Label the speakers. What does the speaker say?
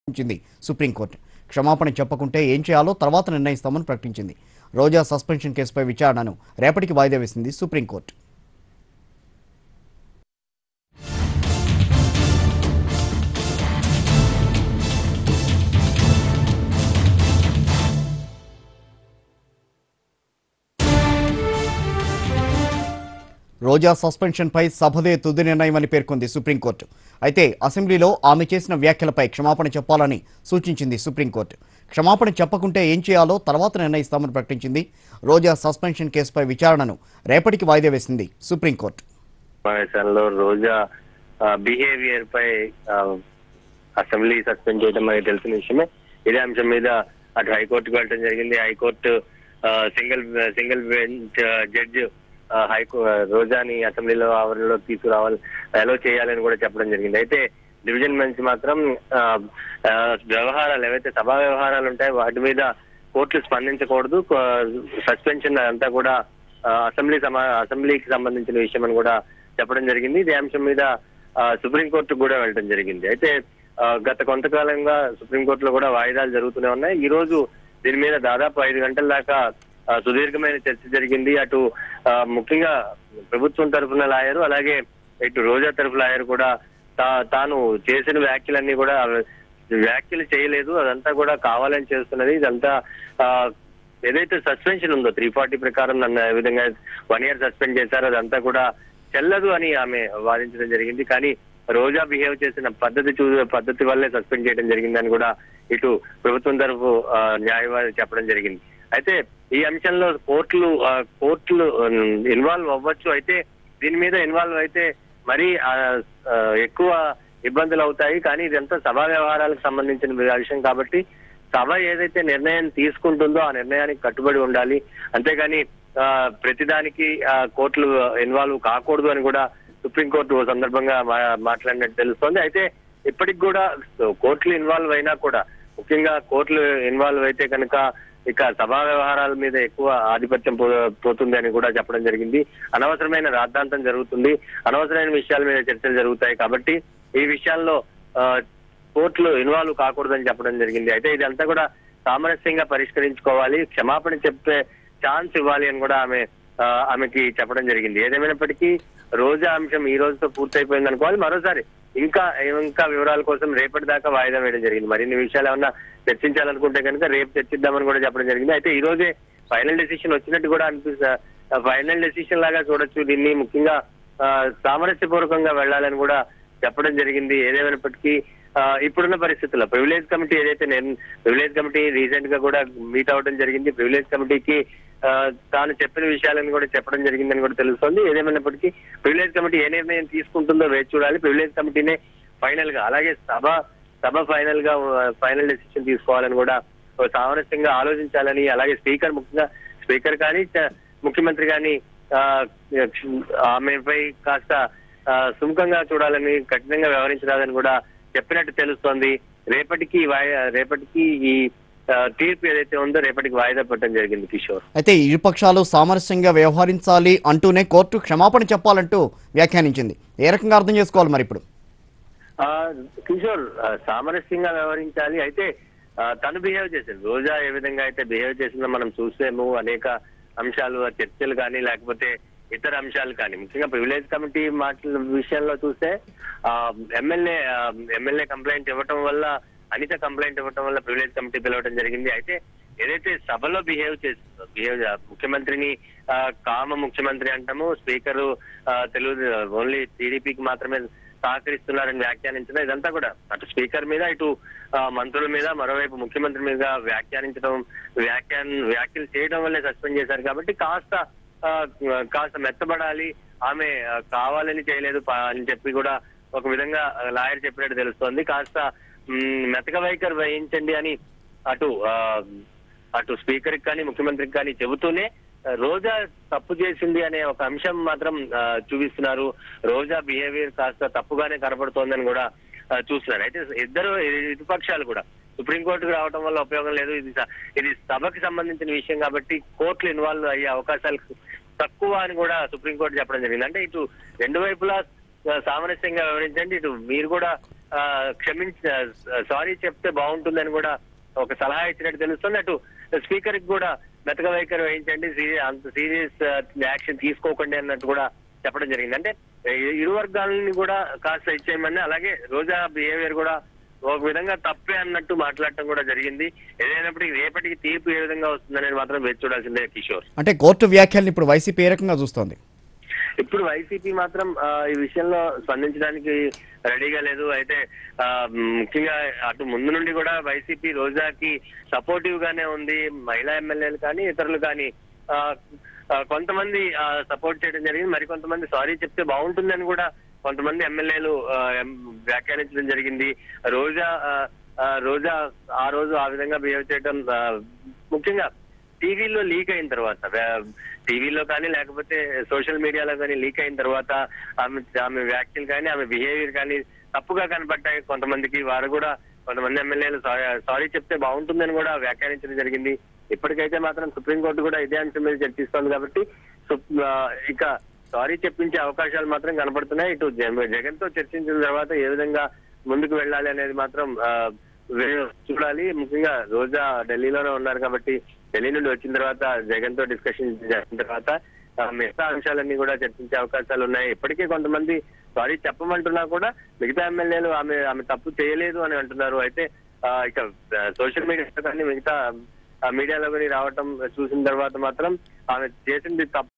Speaker 1: ప్రకటించింది సుప్రీంకోర్టు క్షమాపణ చెప్పకుంటే ఏం చేయాలో తర్వాత నిర్ణయిస్తామని ప్రకటించింది రోజా సస్పెన్షన్ కేసుపై విచారణను రేపటికి వాయిదా వేసింది సుప్రీంకోర్టు రోజా సస్పెన్షన్పై సభదే తుది నిర్ణయమని పేర్కొంది సుప్రీంకోర్టు అయితే అసెంబ్లీలో ఆమె చేసిన వ్యాఖ్యలపై క్షమాపణ చెప్పాలని సూచించింది సుప్రీంకోర్టు క్షమాపణ చెప్పకుంటే ఏం చేయాలో తర్వాత నిర్ణయిస్తామని ప్రకటించింది రోజా సస్పెన్షన్ కేసుపై విచారణను రేపటికి వాయిదా వేసింది సుప్రీంకోర్టు
Speaker 2: సమావేశాల్లో రోజా బిహేవియర్ పై ఆ, అసెంబ్లీ సస్పెండ్ చేయడం మనకి తెలిసిన విషయమే ఇదే అంశం మీద అటు హైకోర్టుకు వెళ్ళడం జరిగింది high court single single bench judge హైకో రోజాని అసెంబ్లీలో ఆవరణలో తీసుకురావాలి అలో చేయాలని కూడా చెప్పడం జరిగింది అయితే డివిజన్ బెంచ్ మాత్రం ఆ, ఆ, వ్యవహారాలు ఏవైతే సభా వ్యవహారాలు ఉంటాయో వాటి మీద కోర్టులు స్పందించకూడదు సస్పెన్షన్ అంతా కూడా ఆ, అసెంబ్లీ సమా అసెంబ్లీకి సంబంధించిన విషయం అని కూడా చెప్పడం జరిగింది ఇదే అంశం మీద ఆ, సుప్రీంకోర్టు కూడా వెళ్ళడం జరిగింది అయితే ఆ, గత కొంతకాలంగా సుప్రీంకోర్టులో కూడా వాయిదాలు జరుగుతూనే ఉన్నాయి ఈ రోజు దీని మీద దాదాపు ఐదు గంటల దాకా ఆ, సుదీర్ఘమైన చర్చ జరిగింది అటు ఆ, ముఖ్యంగా ప్రభుత్వం తరఫున లాయరు అలాగే ఇటు రోజా తరఫు లాయర్ కూడా తా- తాను చేసిన వ్యాఖ్యలన్నీ కూడా వ్యాఖ్యలు చేయలేదు అదంతా కూడా కావాలని చేస్తున్నది ఇదంతా ఆ, ఏదైతే సస్పెన్షన్ ఉందో త్రీ ఫార్టీ ప్రకారం నన్ను ఏ విధంగా వన్ ఇయర్ సస్పెండ్ చేశారో అదంతా కూడా చెల్లదు అని ఆమె వాదించడం జరిగింది కానీ రోజా బిహేవ్ చేసిన పద్ధతి చూ పద్ధతి వల్లే సస్పెండ్ చేయడం జరిగిందని కూడా ఇటు ప్రభుత్వం తరఫు ఆ, న్యాయవాది చెప్పడం జరిగింది అయితే ఈ అంశంలో కోర్టులు ఆ, కోర్టులు ఇన్వాల్వ్ అవ్వచ్చు అయితే దీని మీద ఇన్వాల్వ్ అయితే మరీ ఆ, ఆ, ఎక్కువ ఇబ్బందులు అవుతాయి కానీ ఇదంతా సభా వ్యవహారాలకు సంబంధించిన విషయం కాబట్టి సభ ఏదైతే నిర్ణయం తీసుకుంటుందో ఆ నిర్ణయానికి కట్టుబడి ఉండాలి అంతేగాని ఆ, ప్రతిదానికి ఆ, కోర్టులు ఇన్వాల్వ్ కాకూడదు అని కూడా సుప్రీంకోర్టు ఓ సందర్భంగా మా- మాట్లాడినట్టు తెలుస్తోంది అయితే ఇప్పటికి కూడా కోర్టులు ఇన్వాల్వ్ అయినా కూడా ముఖ్యంగా కోర్టులు ఇన్వాల్వ్ అయితే కనుక ఇక సభా వ్యవహారాల మీద ఎక్కువ ఆధిపత్యం పో- పోతుంది అని కూడా చెప్పడం జరిగింది అనవసరమైన రాద్ధాంతం జరుగుతుంది అనవసరమైన విషయాల మీద చర్చలు జరుగుతాయి కాబట్టి ఈ విషయాల్లో ఆ, కోర్టులు ఇన్వాల్వ్ కాకూడదని చెప్పడం జరిగింది అయితే ఇదంతా కూడా సామరస్యంగా పరిష్కరించుకోవాలి క్షమాపణ చెప్పే ఛాన్స్ ఇవ్వాలి అని కూడా ఆమె ఆ, ఆమెకి చెప్పడం జరిగింది ఏదేమైనప్పటికీ రోజా అంశం ఈ రోజుతో పూర్తయిపోయింది అనుకోవాలి మరోసారి ఇంకా ఇంకా వివరాల కోసం రేపటి దాకా వాయిదా వేయడం జరిగింది మరిన్ని విషయాలు ఏమన్నా చర్చించాలనుకుంటే కనుక రేపు చర్చిద్దామని కూడా చెప్పడం జరిగింది అయితే ఈ రోజే ఫైనల్ డెసిషన్ వచ్చినట్టు కూడా అనిపిస్తుంది ఫైనల్ డెసిషన్ లాగా చూడొచ్చు దీన్ని ముఖ్యంగా ఆ, సామరస్యపూర్వకంగా వెళ్ళాలని కూడా చెప్పడం జరిగింది ఏదేమైనప్పటికీ ఆ, ఇప్పుడున్న పరిస్థితుల్లో ప్రివిలేజ్ కమిటీ ఏదైతే ప్రివిలేజ్ కమిటీ రీసెంట్ గా కూడా మీట్ అవడం జరిగింది ప్రివిలేజ్ కమిటీకి ఆ, తాను చెప్పిన విషయాలను కూడా చెప్పడం జరిగిందని కూడా తెలుస్తోంది ఏదేమైనప్పటికీ ప్రివిలేజ్ కమిటీ ఏ నిర్ణయం తీసుకుంటుందో వేచి చూడాలి ప్రివిలేజ్ కమిటీనే ఫైనల్ గా అలాగే సభ సభ ఫైనల్ గా ఫైనల్ డెసిషన్ తీసుకోవాలని కూడా ఓ సామరస్యంగా ఆలోచించాలని అలాగే స్పీకర్ ముఖ్యంగా స్పీకర్ కానీ చ- ముఖ్యమంత్రి కానీ ఆ, ఆమెపై కాస్త ఆ, సుముఖంగా చూడాలని కఠినంగా వ్యవహరించరాదని కూడా చెప్పినట్టు తెలుస్తోంది రేపటికి వాయి- రేపటికి ఈ ఆ, తీర్పు ఏదైతే ఉందో రేపటికి వాయిదా పట్టడం జరిగింది కిషోర్
Speaker 1: అయితే ఇరుపక్షాలు సామరస్యంగా వ్యవహరించాలి అంటూనే కోర్టు క్షమాపణ చెప్పాలంటూ వ్యాఖ్యానించింది ఏ రకంగా అర్థం చేసుకోవాలి మరి ఇప్పుడు
Speaker 2: ఆ, కిషోర్ ఆ, సామరస్యంగా వ్యవహరించాలి అయితే ఆ, తను బిహేవ్ చేసింది రోజా ఏ విధంగా అయితే బిహేవ్ చేసిందో మనం చూసాము అనేక అంశాలు ఆ చర్చలు కానీ లేకపోతే ఇతర అంశాలు కానీ ముఖ్యంగా ప్రివిలేజ్ కమిటీ మాటల విషయంలో చూస్తే ఆ, ఎమ్మెల్యే ఆ, ఎమ్మెల్యే కంప్లైంట్ ఇవ్వటం వల్ల అనిత కంప్లైంట్ ఇవ్వటం వల్ల ప్రివిలేజ్ కమిటీ పిలవడం జరిగింది అయితే ఏదైతే సభలో బిహేవ్ చేస్తుందో బిహేవ్ ముఖ్యమంత్రిని ఆ, కామ ముఖ్యమంత్రి అంటాము స్పీకర్ తెలుగు ఓన్లీ టీడీపీకి మాత్రమే సహకరిస్తున్నారని వ్యాఖ్యానించడం ఇదంతా కూడా అటు స్పీకర్ మీద ఇటు ఆ, మంత్రుల మీద మరోవైపు ముఖ్యమంత్రి మీద వ్యాఖ్యానించడం వ్యాఖ్యాన్ వ్యాఖ్యలు చేయడం వల్లే సస్పెండ్ చేశారు కాబట్టి కాస్త ఆ, కాస్త మెత్తబడాలి ఆమె ఆ, కావాలని చేయలేదు పా- అని చెప్పి కూడా ఒక విధంగా లాయర్ చెప్పినట్టు తెలుస్తోంది కాస్త మ్, మెతక వైఖరి వహించండి అని అటు ఆ, అటు స్పీకర్ కి కానీ ముఖ్యమంత్రికి కానీ చెబుతూనే ఆ, రోజా తప్పు చేసింది అనే ఒక అంశం మాత్రం ఆ, చూపిస్తున్నారు రోజా బిహేవియర్ కాస్త తప్పుగానే కనపడుతోందని కూడా ఆ, చూస్తున్నారు అయితే ఇద్దరు ఇరుపక్షాలు కూడా సుప్రీంకోర్టుకు రావడం వల్ల ఉపయోగం లేదు ఇది స- ఇది సభకి సంబంధించిన విషయం కాబట్టి కోర్టులు ఇన్వాల్వ్ అయ్యే అవకాశాలు తక్కువ అని కూడా సుప్రీంకోర్టు చెప్పడం జరిగింది అంటే ఇటు రెండు వైపులా ఆ, సామరస్యంగా వివరించండి ఇటు మీరు కూడా ఆ, క్షమించ సారీ చెప్తే బాగుంటుందని కూడా ఒక సలహా ఇచ్చినట్టు తెలుస్తుంది అటు స్పీకర్ కి కూడా మెతక వైఖరి వహించండి సీ- అంత సీరియస్ యాక్షన్ తీసుకోకండి అన్నట్టు కూడా చెప్పడం జరిగింది అంటే ఇ- ఇరు వర్గాలని కూడా కాస్త ఇచ్చేయమని అలాగే రోజా బిహేవియర్ కూడా ఒక విధంగా తప్పే అన్నట్టు మాట్లాడటం కూడా జరిగింది ఏదైనప్పటికీ రేపటికి తీర్పు ఏ విధంగా వస్తుందనేది మాత్రం వేచి చూడాల్సిందే కిషోర్
Speaker 1: అంటే కోర్టు వ్యాఖ్యల్ని ఇప్పుడు వైసీపీ ఏ రకంగా చూస్తోంది
Speaker 2: ఇప్పుడు వైసీపీ మాత్రం ఆ, ఈ విషయంలో స్పందించడానికి రెడీగా లేదు అయితే ఆ, ముఖ్యంగా అటు ముందు నుండి కూడా వైసీపీ రోజాకి సపోర్టివ్ గానే ఉంది మహిళా ఎమ్మెల్యేలు కానీ ఇతరులు కానీ ఆ, ఆ, కొంతమంది సపోర్ట్ చేయడం జరిగింది మరి కొంతమంది సారీ చెప్తే బాగుంటుందని కూడా కొంతమంది ఎమ్మెల్యేలు ఆ, ఎం- వ్యాఖ్యానించడం జరిగింది రోజా ఆ, ఆ, రోజా ఆ రోజు ఆ విధంగా బిహేవ్ చేయడం ఆ, ముఖ్యంగా టీవీలో లీక్ అయిన తర్వాత టీవీలో కానీ లేకపోతే సోషల్ మీడియాలో కానీ లీక్ అయిన తర్వాత ఆమె ఆమె వ్యాఖ్యలు కానీ ఆమె బిహేవియర్ కానీ తప్పుగా కనపడ్డాయి కొంతమందికి వారు కూడా కొంతమంది ఎమ్మెల్యేలు సారీ చెప్తే బాగుంటుందని కూడా వ్యాఖ్యానించడం జరిగింది ఇప్పటికైతే మాత్రం సుప్రీంకోర్టు కూడా ఇదే అంశం మీద చర్చిస్తోంది కాబట్టి సుప్- ఆ, ఇక సారీ చెప్పించే అవకాశాలు మాత్రం కనపడుతున్నాయి ఇటు జగన్ తో చర్చించిన తర్వాత ఏ విధంగా ముందుకు వెళ్ళాలి అనేది మాత్రం ఆ, వే- చూడాలి ముఖ్యంగా రోజా ఢిల్లీలోనే ఉన్నారు కాబట్టి ఢిల్లీ నుండి వచ్చిన తర్వాత జగన్ తో డిస్కషన్ చేసిన తర్వాత ఆ, మిగతా అంశాలన్నీ కూడా చర్చించే అవకాశాలు ఉన్నాయి ఇప్పటికే కొంతమంది సారీ చెప్పమంటున్నా కూడా మిగతా ఎమ్మెల్యేలు ఆమె ఆమె తప్పు చేయలేదు అని అంటున్నారు అయితే ఆ, ఇక సోషల్ మీడియా కానీ మిగతా ఆ, మీడియాలో కానీ రావటం చూసిన తర్వాత మాత్రం ఆమె చేసింది తప్పు